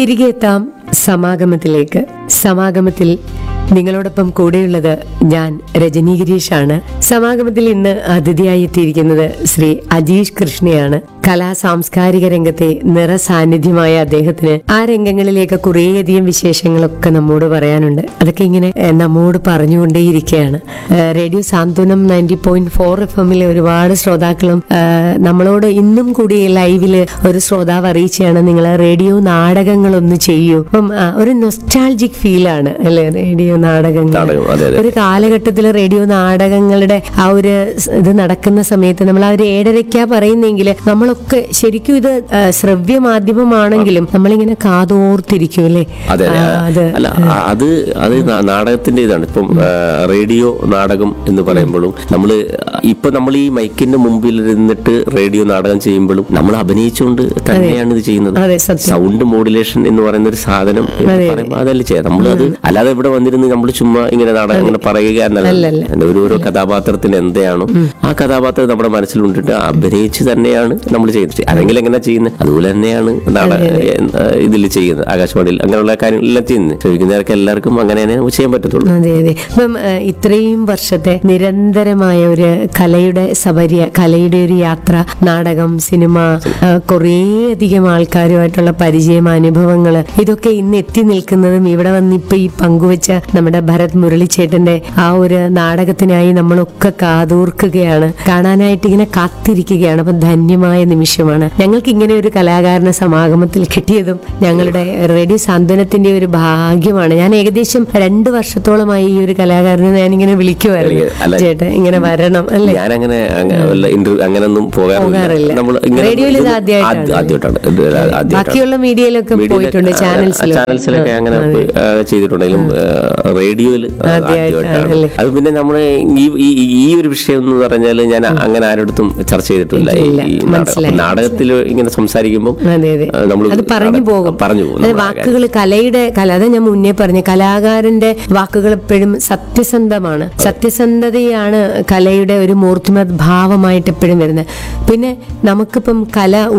തിരികെ എത്താം സമാഗമത്തിലേക്ക് സമാഗമത്തിൽ നിങ്ങളോടൊപ്പം കൂടെയുള്ളത് ഞാൻ രജനി ഗിരീഷാണ് സമാഗമത്തിൽ ഇന്ന് അതിഥിയായി എത്തിയിരിക്കുന്നത് ശ്രീ അജീഷ് കൃഷ്ണയാണ് കലാ സാംസ്കാരിക രംഗത്തെ നിറസാന്നിധ്യമായ അദ്ദേഹത്തിന് ആ രംഗങ്ങളിലേക്ക് കുറേയധികം വിശേഷങ്ങളൊക്കെ നമ്മോട് പറയാനുണ്ട് അതൊക്കെ ഇങ്ങനെ ഏഹ്, നമ്മോട് പറഞ്ഞുകൊണ്ടേയിരിക്കുകയാണ് ഏഹ്, radio Santhwanam ninety point four F എമ്മിലെ ഒരുപാട് ശ്രോതാക്കളും ഏഹ്, നമ്മളോട് ഇന്നും കൂടി ലൈവില് ഒരു ശ്രോതാവ് അറിയിച്ചാണ് നിങ്ങൾ റേഡിയോ നാടകങ്ങളൊന്ന് ചെയ്യൂ അപ്പം ആ, ഒരു നൊസ്റ്റാൾജിക് ഫീലാണ് അല്ലെ റേഡിയോ നാടകങ്ങൾ നാടകം, അതെ, അതെ. ഒരു കാലഘട്ടത്തിൽ റേഡിയോ നാടകങ്ങളുടെ ആ ഒരു സ് ഇത് നടക്കുന്ന സമയത്ത് നമ്മൾ ആ ഒരു ഏഴരയ്ക്കാ പറയുന്നെങ്കിൽ നമ്മളൊക്കെ ശരിക്കും ഇത് ആ, ശ്രവ്യ മാധ്യമമാണെങ്കിലും നമ്മളിങ്ങനെ കാതോർത്തിരിക്കും അല്ലേ അതെ അതെ. ആ, അത് അല്ല ആ, അത് അത് നാ- നാടകത്തിന്റെ ഇതാണ് ഇപ്പം ആ, റേഡിയോ നാടകം എന്ന് പറയുമ്പോഴും നമ്മൾ ഇപ്പൊ നമ്മൾ ഈ മൈക്കിന്റെ മുമ്പിൽ ഇരുന്നിട്ട് റേഡിയോ നാടകം ചെയ്യുമ്പോഴും നമ്മൾ അഭിനയിച്ചുകൊണ്ട് തന്നെയാണ് ഇത് ചെയ്യുന്നത് അതെ സത്യം സൗണ്ട് മോഡുലേഷൻ എന്ന് പറയുന്ന ഒരു സാധനം എന്ന് പറയുമ്പോൾ അതല്ല ചെയ്യാം നമ്മൾ അത് അല്ലാതെ ഇവിടെ വന്നിരുന്ന് നമ്മൾ ചുമ്മാ ഇങ്ങനെ നാടകം ഇങ്ങനെ പറയുക എന്നല്ല അതിന്റെ ഒരു ഓരോ കഥാപാത്രത്തിന് എന്താണോ ആ കഥാപാത്രം നമ്മുടെ മനസ്സിലുണ്ടിട്ട് അഭിനയിച്ച് തന്നെയാണ് നമ്മൾ ചെയ്യുന്നത് അല്ലെങ്കിൽ എങ്ങനെ ചെയ്യുന്നത് അതുപോലെ തന്നെയാണ് നാടക ഇതിൽ ചെയ്യുന്നത് ആകാശവാണിയിൽ അങ്ങനെയുള്ള കാര്യങ്ങളെല്ലാം ചെയ്യുന്നത് ചോദിക്കുന്നവർക്ക് എല്ലാവർക്കും അങ്ങനെ തന്നെ ചെയ്യാൻ പറ്റത്തുള്ളൂ അതെ അതെ ഇപ്പം ആ, ഇത്രയും വർഷത്തെ നിരന്തരമായ ഒരു കലയുടെ സബരിയ കലയുടെ ഒരു യാത്ര നാടകം സിനിമ ആ, കുറേയധികം ആൾക്കാരുമായിട്ടുള്ള പരിചയം അനുഭവങ്ങൾ ഇതൊക്കെ ഇന്ന് എത്തി നിൽക്കുന്നതും ഇവിടെ വന്ന് ഇപ്പൊ ഈ പങ്കുവെച്ച നമ്മുടെ ഭരത് മുരളിച്ചേട്ടന്റെ ആ ഒരു നാടകത്തിനായി നമ്മളൊക്കെ കാതോർക്കുകയാണ് കാണാനായിട്ട് ഇങ്ങനെ കാത്തിരിക്കുകയാണ് അപ്പൊ ധന്യമായ നിമിഷമാണ് ഞങ്ങൾക്ക് ഇങ്ങനെ ഒരു കലാകാരന സമാഗമത്തിൽ കിട്ടിയതും ഞങ്ങളുടെ റേഡിയോ സാന്ത്വനത്തിന്റെ ഒരു ഭാഗ്യമാണ് ഞാൻ ഏകദേശം രണ്ട് വർഷത്തോളമായി ഈ ഒരു കലാകാരനെ ഞാനിങ്ങനെ വിളിക്കുമായിരുന്നു അല്ല. ചേട്ടൻ ഇങ്ങനെ വരണം അല്ലേ ഞാനങ്ങനെ അങ്ങ- വല്ല ഇന്റർവ്യൂ അങ്ങനെയൊന്നും പോകാറില്ല. പോകാറില്ല നമ്മൾ ഇങ്ങനെ റേഡിയോയിൽ ഇത് ഇത് ആദ്യമായിട്ടാണ്. ആദ്യ- ആദ്യമായിട്ടാണ് ഇത് ആദ്യമായിട്ടാണ് ബാക്കിയുള്ള മീഡിയയിലൊക്കെ പോയിട്ടുണ്ട് ചാനൽസിലും ചാനൽസിലൊക്കെ അങ്ങനെ പോയി, ആ, ചെയ്തിട്ടുണ്ടെങ്കിലും റേഡിയോയിൽ ആദ്യമായിട്ടാണ് അല്ലേ? അത് പിന്നെ നമ്മൾ ഈ ഈ- ഈ ഒരു വിഷയം എന്ന് പറഞ്ഞാൽ ഞാൻ അങ്ങനെ ആരോടത്തും ചർച്ച ചെയ്തിട്ടില്ല ഈ ഇല്ല, ഈ നാടകം. മനസ്സിലായി. നാടകത്തിൽ ഇങ്ങനെ സംസാരിക്കുമ്പോൾ അതെ അതെ നമ്മൾ അത് പറഞ്ഞു പോകും പറഞ്ഞു പോകും അത് നമ്മൾ ആ വാക്കുകൾ കലയുടെ കല അതാ ഞാൻ മുന്നേ പറഞ്ഞു കലാകാരന്റെ വാക്കുകൾ എപ്പോഴും സത്യസന്ധമാണ് സത്യസന്ധതയാണ് കലയുടെ ഒരു മൂർത്തിമത് ഭാവമായിട്ട് എപ്പോഴും വരുന്നത് പിന്നെ നമുക്കിപ്പം കല